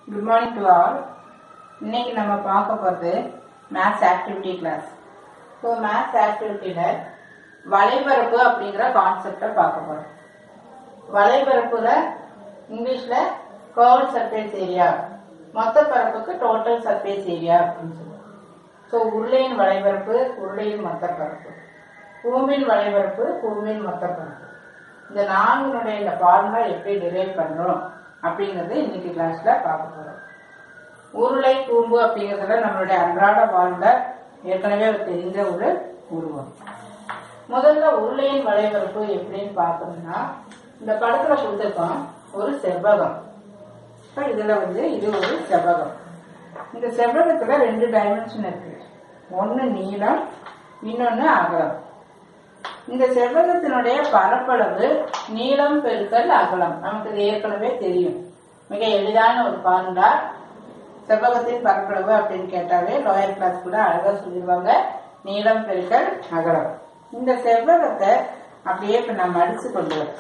good morning to all இன்னைக்கு நம்ம பார்க்க போகிறது maths activity class so maths ஆக்டிவிட்டியில் வலைபரப்பு அப்படிங்கிற கான்செப்டை பார்க்க போகிறோம் வலைபரப்புல இங்கிலீஷில் கர்வ் சர்ஃபேஸ் ஏரியா மொத்த பரப்புக்கு டோட்டல் சர்ஃபேஸ் ஏரியா அப்படின்னு சொல்லுவோம் ஸோ உருளையின் வலைபரப்பு உருளையின் மொத்த பரப்பு பூமியின் வலைபரப்பு பூமியின் மொத்த பரப்பு இந்த நான்குனுடைய இந்த ஃபார்முலா எப்படி டிரைவ் பண்றோம் அப்படிங்கறது இன்னைக்கு கிளாஸ்ல பார்க்க போறோம் உருளை கூம்பு அப்படிங்கறதுல நம்மளுடைய அன்றாட வாழ்ந்த ஏற்கனவே தெரிஞ்ச ஒரு உருவம் முதல்ல உருளையின் வலைபரப்பு எப்படின்னு பார்த்தோம்னா இந்த படத்துல கொடுத்துருக்கோம் ஒரு செவ்வகம் இப்ப இதுல வந்து இது ஒரு செவ்வகம் இந்த செவ்வகத்துல ரெண்டு டைமென்ஷன் இருக்கு ஒன்னு நீளம் இன்னொன்னு அகலம் இந்த செவ்வகத்தினுடைய பரப்பளவு நீளம் பெருக்கல் அகலம் நமக்கு இது ஏற்கனவே தெரியும் மிக எளிதான ஒரு ஃபார்முலா செவ்வகத்தின் பரப்பளவு அப்படின்னு கேட்டாவே லோயர் கிளாஸ் கூட அழகா சொல்லிடுவாங்க நீளம் பெருக்கல் அகலம் இந்த செவ்வகத்தை அப்படியே இப்ப நம்ம அடிச்சு கொண்டு வரோம்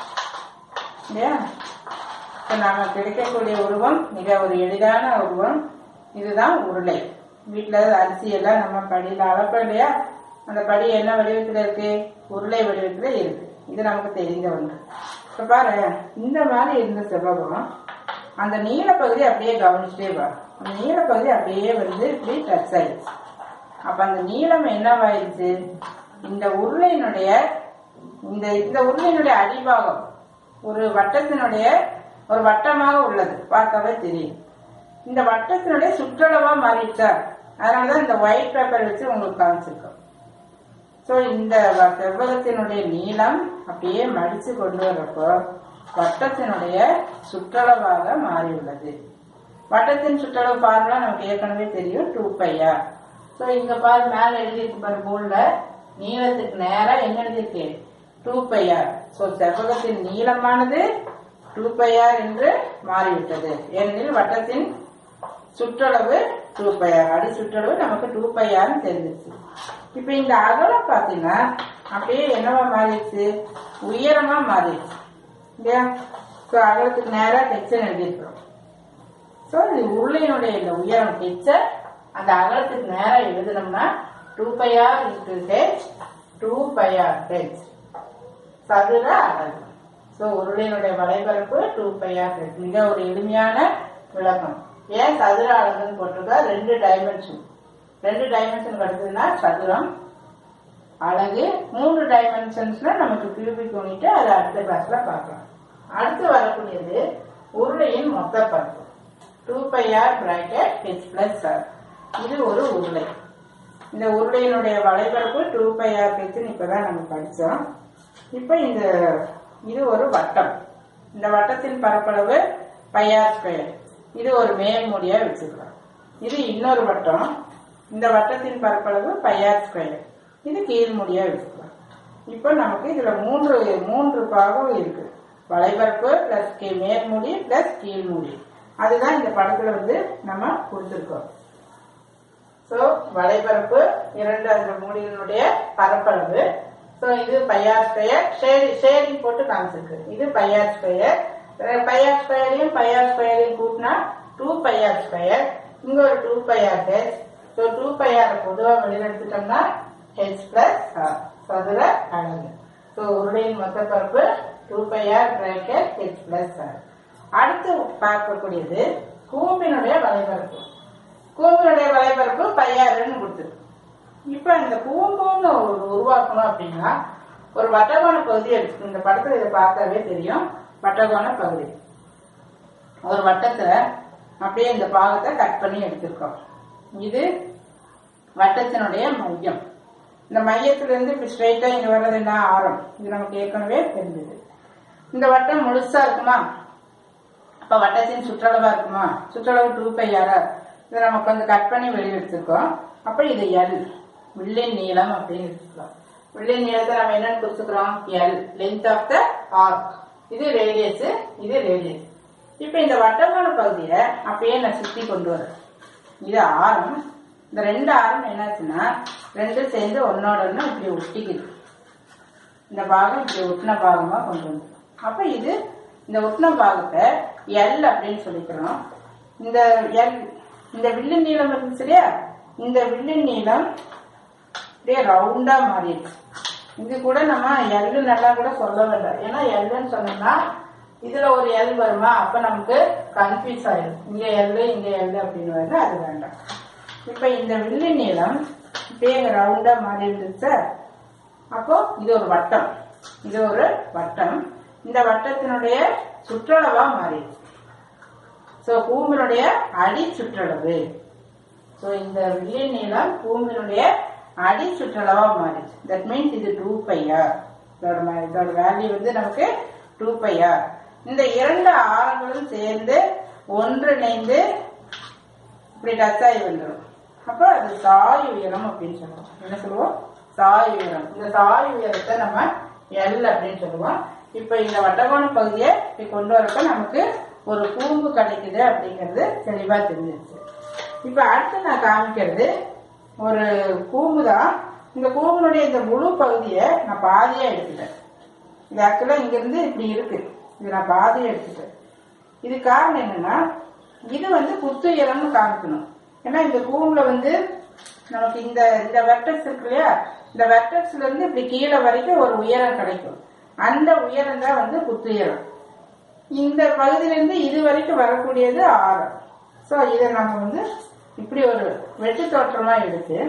இல்லையா இப்ப நாம கிடைக்கக்கூடிய உருவம் மிக ஒரு எளிதான உருவம் இதுதான் உருளை வீட்டுல அரிசி எல்லாம் நம்ம படியில அளப்போம் இல்லையா அந்த படி என்ன வடிவத்துல இருக்கு உருளை வடிவத்துல இருக்கு இது நமக்கு தெரிஞ்ச ஒன்று இப்ப பாரு இந்த மாதிரி இருந்த செவ்வகம் அந்த நீல பகுதி அப்படியே கவனிச்சுட்டே வா அந்த நீல பகுதி அப்படியே வந்து இப்படி டச் ஆயிடுச்சு அப்ப அந்த நீளம் என்னவாயிருச்சு இந்த உருளையினுடைய இந்த இந்த உருளையினுடைய அடிபாகம் ஒரு வட்டத்தினுடைய ஒரு வட்டமாக உள்ளது பார்க்கவே தெரியும் இந்த வட்டத்தினுடைய சுற்றளவா மாறிடுச்சா அதனாலதான் இந்த ஒயிட் பேப்பர் வச்சு உங்களுக்கு காமிச்சிருக்கோம் ஸோ இந்த வ- செவ்வகத்தினுடைய நீளம் அப்படியே மடிச்சு கொண்டு வரப்போ வட்டத்தினுடைய சுற்றளவாக மாறியுள்ளது வட்டத்தின் சுற்றளவு பார்முலா நமக்கு ஏற்கனவே தெரியும் டூ பையா ஸோ இங்க பாரு மேல எழுதியிருக்கு பாரு போர்டுல நீளத்துக்கு நேரா என்ன எழுதியிருக்கு டூ பையார் ஸோ செவ்வகத்தின் நீளமானது டூ பையார் என்று மாறிவிட்டது ஏனெனில் வட்டத்தின் சுற்றளவு டூ பையார் அடி சுற்றளவு நமக்கு டூ பையார்னு தெரிஞ்சிருச்சு இப்ப இந்த அகலம் பாத்தீங்கன்னா அப்படியே என்னவா மாறிடுச்சு உயரமா மாறிடுச்சு இல்லையா ஸோ அகலத்துக்கு நேரா டெக்ஸ்டன் எழுதியிருக்கிறோம் ஸோ இது உருளையினுடைய இந்த உயரம் ஹெச்ச அந்த அகலத்துக்கு நேரா எழுதணும்னா two pi r into h two pi r h சதுர அலகு ஸோ உருளையினுடைய வலைபரப்பு டூ பையார் ஹெச் மிக ஒரு எளிமையான விளக்கம் ஏன் சதுர அலகுன்னு போட்டிருக்கா ரெண்டு டைமென்ஷன் ரெண்டு டைமென்ஷன் கிடைச்சதுன்னா சதுரம் அழகு மூன்று டைமென்ஷன்ஸ்ல நமக்கு கியூபிக் யூனிட் அதை அடுத்த கிளாஸ்ல பார்க்கலாம் அடுத்து வரக்கூடியது உருளையின் மொத்த பரப்பு two pi r bracket h plus r இது ஒரு உருளை இந்த உருளையினுடைய வலைபரப்பு டூ பை ஆர் ஹெச்னு இப்பதான் நம்ம படிச்சோம் இப்போ இந்த இது ஒரு வட்டம் இந்த வட்டத்தின் பரப்பளவு பையார் ஸ்கொயர் இது ஒரு மேல்மூடியா வச்சுக்கலாம் இது இன்னொரு வட்டம் இந்த வட்டத்தின் பரப்பளவு பையார் ஸ்கொயர் இது கீழ்மூடியா வச்சுக்கலாம் இப்போ நமக்கு இதுல மூன்று மூன்று பாகம் இருக்கு வலைபரப்பு பிளஸ் கீ மேல்மூடி பிளஸ் கீழ்மூடி அதுதான் இந்த படத்துல வந்து நம்ம கொடுத்துருக்கோம் சோ வலைபரப்பு இரண்டு அந்த மூடியினுடைய பரப்பளவு சோ இது பையார் ஸ்கொயர் ஷேடி ஷேடிங் போட்டு காமிச்சிருக்கு இது பையார் ஸ்கொயர் பையார் ஸ்கொயரையும் பையார் ஸ்கொயரையும் கூட்டினா டூ பையார் ஸ்கொயர் இங்க ஒரு two pi r h so two pi r பொதுவா வெளியில எடுத்துட்டோம்னா ஹெச் பிளஸ் சதுர அலகு ஸோ உருளையின் மொத்த பரப்பு two pi r bracket h plus r அடுத்து பார்க்கக்கூடியது கூம்பினுடைய வலைபரப்பு கூம்பினுடைய வலைபரப்பு பையாறுன்னு கொடுத்துருக்கு இப்ப இந்த கூம்புன்னு ஒரு உருவாக்கணும் அப்படின்னா ஒரு வட்டகோண பகுதி எடுத்து இந்த படத்துல இதை பார்த்தாவே தெரியும் வட்டகோண பகுதி ஒரு வட்டத்துல அப்படியே இந்த பாகத்தை கட் பண்ணி எடுத்திருக்கோம் இது வட்டத்தினுடைய மையம் இந்த மையத்துல இருந்து இப்படி ஸ்ட்ரைட்டா இங்க வர்றது என்ன ஆரம் இது நமக்கு ஏற்கனவே தெரிஞ்சது இந்த வட்டம் முழுசா இருக்குமா அப்ப வட்டத்தின் சுற்றளவா இருக்குமா சுற்றளவு டூ பை ஆரா இதை நம்ம கொஞ்சம் கட் பண்ணி வெளியே எடுத்துருக்கோம் அப்ப இது எல் வில்லின் நீளம் அப்படின்னு எடுத்துக்கலாம் வில்லின் நீளத்தை நம்ம என்னன்னு குறிச்சுக்கிறோம் L length of the arc இது ரேடியஸ் இது ரேடியஸ் இப்ப இந்த வட்டமான பகுதியை அப்படியே நான் சுத்தி கொண்டு வரேன் இது ஆரம் இந்த ரெண்டு ஆரம் என்னாச்சுன்னா ரெண்டும் சேர்ந்து ஒன்னோட ஒண்ணு இப்படி ஒட்டிக்குது இந்த பாகம் இப்படி ஒட்டின பாகமா கொண்டு வந்து அப்ப இது இந்த ஒட்டின பாகத்தை எல் அப்படின்னு சொல்லிக்கிறோம் இந்த எல் இந்த வில்லின் நீளம் இருந்துச்சு இல்லையா இந்த வில்லின் நீளம் அப்படியே ரவுண்டா மாறிடுச்சு இது கூட நம்ம எல்லு நல்லா கூட சொல்ல வேண்டாம் ஏன்னா எல்லுன்னு சொன்னோம்னா இதுல ஒரு எல் வருமா அப்ப நமக்கு கன்ஃபியூஸ் ஆயிடும் இங்க எல்லு இங்க எல்லு அப்படின்னு வருது அது வேண்டாம் இப்ப இந்த வில்லு நீளம் இப்படியே ரவுண்டா மாறி இருந்துச்சு அப்போ இது ஒரு வட்டம் இது ஒரு வட்டம் இந்த வட்டத்தினுடைய சுற்றளவா மாறிடுச்சு சோ பூமியினுடைய அடி சுற்றளவு சோ இந்த வில்லிய நீளம் பூமியினுடைய அடி சுற்றளவா மாறிடுச்சு தட் மீன்ஸ் இது டூ பையார் இதோட ம- இதோட வேல்யூ வந்து நமக்கு டூ பையார் இந்த இரண்டு ஆரங்களும் சேர்ந்து ஒன்றிணைந்து இப்படி டச் ஆகி வந்துடும் அப்போ அது சாய் உயரம் அப்படின்னு சொல்லுவோம் என்ன சொல்லுவோம் சாய் உயரம் இந்த சாய் உயரத்தை நம்ம எல் அப்படின்னு சொல்லுவோம் இப்போ இந்த வட்டகோண பகுதியை இப்படி கொண்டு வரப்ப நமக்கு ஒரு கூம்பு கிடைக்குது அப்படிங்கிறது தெளிவா தெரிஞ்சிருச்சு இப்போ அடுத்து நான் காமிக்கிறது ஒரு கூம்பு தான் இந்த கூம்பினுடைய இந்த முழு பகுதியை நான் பாதியா எடுத்துட்டேன் இது ஆக்சுவலா இங்க இருந்து இப்படி இருக்கு இது நான் பாதியா எடுத்துட்டேன் இது காரணம் என்னன்னா இது வந்து குத்துயரம்னு காமிக்கணும் ஏன்னா இந்த கூம்புல வந்து நமக்கு இந்த இந்த வெர்டெக்ஸ் இருக்கு இல்லையா இந்த வெர்டெக்ஸ்ல இருந்து இப்படி கீழே வரைக்கும் ஒரு உயரம் கிடைக்கும் அந்த உயரம் தான் வந்து குத்துயரம் இந்த பகுதியிலிருந்து இது வரைக்கும் வரக்கூடியது ஆரம் ஸோ இதை நம்ம வந்து இப்படி ஒரு வெட்டு தோற்றமா எடுத்து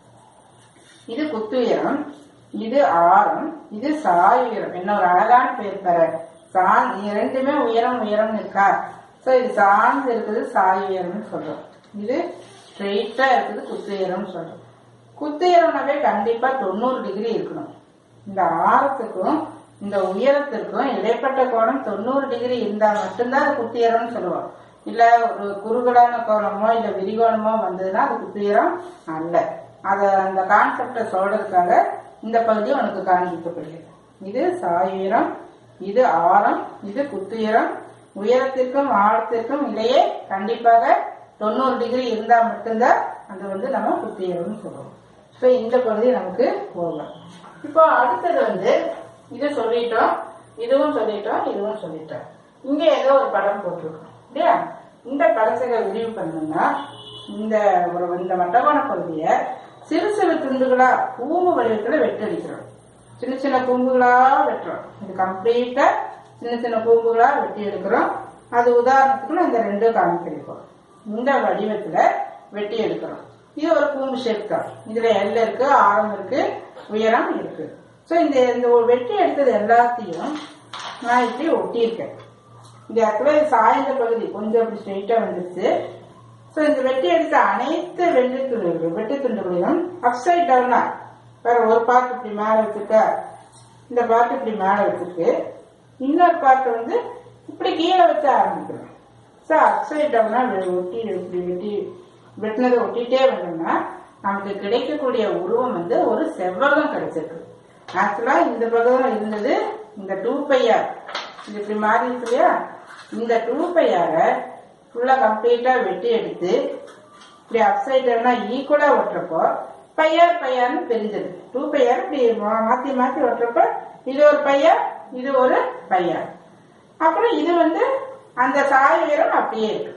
இது குத்துயரம் இது ஆரம் இது சாய் உயரம் என்ன ஒரு அழகான பேர் பெற சான் இரண்டுமே உயரம் உயரம் இருக்கா ஸோ இது சார்ந்து இருக்குது சாய் உயரம்னு சொல்றோம் இது ஸ்ட்ரெயிட்டா இருக்குது குத்துயரம்னு சொல்றோம் குத்துயரம்னாவே கண்டிப்பா தொண்ணூறு டிகிரி இருக்கணும் இந்த ஆரத்துக்கும் இந்த உயரத்திற்கும் இடைப்பட்ட கோணம் தொண்ணூறு டிகிரி இருந்தா மட்டும்தான் அது குத்துயரம்னு சொல்லுவோம் இல்ல ஒரு குறுகலான கோணமோ இல்ல விரிகோணமோ வந்ததுன்னா அது குத்துயரம் அல்ல அத அந்த கான்செப்டை சொல்றதுக்காக இந்த பகுதி உனக்கு காண்பிக்கப்படுகிறது இது சாயுயரம் இது ஆரம் இது குத்துயரம் உயரத்திற்கும் ஆழத்திற்கும் இடையே கண்டிப்பாக தொண்ணூறு டிகிரி இருந்தா மட்டும்தான் அது வந்து நம்ம குத்துயரம்னு சொல்லுவோம் ஸோ இந்த பகுதி நமக்கு போகும் இப்போ அடுத்தது வந்து இது சொல்லிட்டோம் இதுவும் சொல்லிட்டோம் இதுவும் சொல்லிட்டோம் இங்க ஏதோ ஒரு படம் போட்டிருக்கோம் இல்லையா இந்த படத்தை விரிவு பண்ணணும்னா இந்த ஒரு இந்த வட்டமான பகுதியை சிறு சிறு துண்டுகளா கூம்பு வடிவத்துல வெட்டடிக்கிறோம் சின்ன சின்ன கூம்புகளா வெட்டுறோம் இது கம்ப்ளீட்டா சின்ன சின்ன கூம்புகளா வெட்டி எடுக்கிறோம் அது உதாரணத்துக்கு நான் இந்த ரெண்டும் காமிக்கிறோம் இந்த வடிவத்துல வெட்டி எடுக்கிறோம் இது ஒரு கூம்பு ஷேப் தான் இதுல எல் இருக்கு ஆரம் இருக்கு உயரம் இருக்கு சோ இந்த இந்த ஒரு வெட்டி எடுத்தது எல்லாத்தையும் நான் இப்படி ஒட்டியிருக்கேன் இது ஆக்சுவலா இது சாய்ந்த பகுதி கொஞ்சம் அப்படி ஸ்ட்ரெயிட்டா வந்துருச்சு சோ இந்த வெட்டி எடுத்த அனைத்து வெள்ளி துண்டுகள் வெட்டி துண்டுகளையும் அப்சைட் டவுனா வேற ஒரு பார்ட் இப்படி மேல வச்சிருக்க இந்த பார்ட் இப்படி மேல வச்சிருக்கு இன்னொரு பார்ட் வந்து இப்படி கீழே வச்சு ஆரம்பிக்கணும் ஸோ அப்சைட் டவுனா ஒட்டி இப்படி வெட்டி வெட்டினதை ஒட்டிட்டே வந்தோம்னா நமக்கு கிடைக்கக்கூடிய உருவம் வந்து ஒரு செவ்வகம் கிடைச்சிருக்கு ஆக்சுவலா இந்த பக்கம் இருந்தது இந்த டூ பையார் இது இப்படி மாறி இருக்கு இல்லையா இந்த டூ பையாரை ஃபுல்லா கம்ப்ளீட்டா வெட்டி எடுத்து இப்படி அப்சைட் டவுனா ஈக்குவலா ஒட்டுறப்போ பையார் பையார்னு தெரிஞ்சது டூ பையார் இப்படி மா- மாத்தி மாத்தி ஒட்டுறப்ப இது ஒரு பையார் இது ஒரு பையார் அப்புறம் இது வந்து அந்த சாய் உயரம் அப்படியே இருக்கு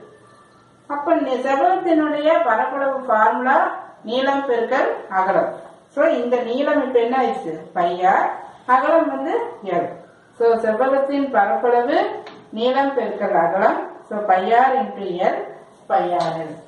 அப்ப நி- செவ்வகத்தினுடைய பரப்பளவு ஃபார்முலா நீளம் பெருக்கல் அகலம் சோ இந்த நீளம் இப்ப என்ன ஆயிடுச்சு பையார் அகலம் வந்து எல் சோ செவ்வகத்தின் பரப்பளவு நீளம் பெருக்கல் அகலம் so pi r into L pi r L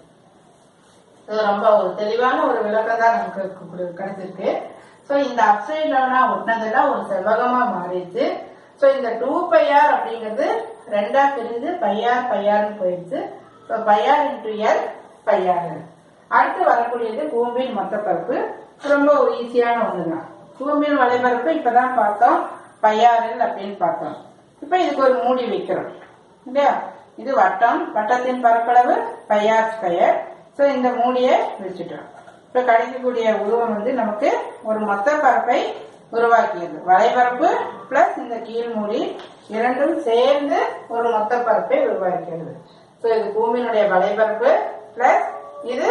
இது ரொம்ப ஒரு தெளிவான ஒரு விளக்கம் தான் நமக்கு கு- கிடைச்சிருக்கு சோ இந்த அப்சைட் டவுனா ஒட்டினதுல ஒரு செவ்வகமா மாறிடுச்சு சோ இந்த டூ பையார் அப்படிங்கிறது ரெண்டா பிரிஞ்சு பையார் பையார்னு போயிடுச்சு so pi r into L pi r L அடுத்து வரக்கூடியது கூம்பின் மொத்த பரப்பு ரொம்ப ஒரு ஈஸியான ஒண்ணுதான் கூம்பின் வலைபரப்பு இப்பதான் பார்த்தோம் பையாரல் அப்படின்னு பார்த்தோம் இப்ப இதுக்கு ஒரு மூடி வைக்கிறோம் இல்லையா இது வட்டம் வட்டத்தின் பரப்பளவு பையார் ஸ்கொயர் சோ இந்த மூடியை வச்சுட்டோம் இப்ப கிடைக்கக்கூடிய உருவம் வந்து நமக்கு ஒரு மொத்த பரப்பை உருவாக்கியது வலைபரப்பு பிளஸ் இந்த கீழ் மூடி இரண்டும் சேர்ந்து ஒரு மொத்த பரப்பை உருவாக்கிறது சோ இது பூமியினுடைய வலைபரப்பு பிளஸ் இது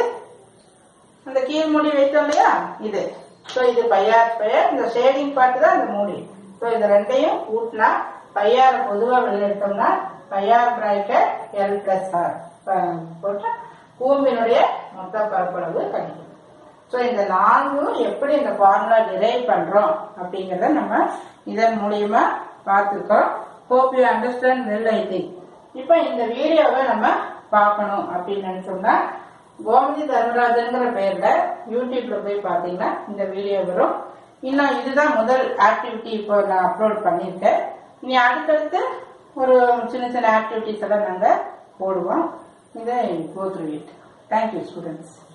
அந்த கீழ் மூடி வைத்தோம் இல்லையா இது சோ இது பையார் பெயர் இந்த ஷேடிங் பார்ட் தான் அந்த மூடி சோ இது ரெண்டையும் கூட்டினா பையார பொதுவா வெளியெடுத்தோம்னா pi R bracket L plus R போட்டு கூம்பினுடைய மொத்த பரப்பளவு கணிக்கணும் ஸோ இந்த நான்கும் எப்படி இந்த ஃபார்முலா டிரைவ் பண்றோம் அப்படிங்கறத நம்ம இதன் மூலியமா பார்த்துருக்கோம் hope you understand well I think இப்போ இந்த வீடியோவை நம்ம பார்க்கணும் அப்படின்னு சொன்னா கோமதி தர்மராஜன்கிற பேர்ல யூடியூப்ல போய் பார்த்தீங்கன்னா இந்த வீடியோ வரும் இன்னும் இதுதான் முதல் ஆக்டிவிட்டி இப்போ நான் அப்லோட் பண்ணியிருக்கேன் இனி அடுத்தடுத்து ஒரு சின்ன சின்ன ஆக்டிவிட்டிஸ் எல்லாம் நாங்கள் போடுவோம் இதை go through it thank you students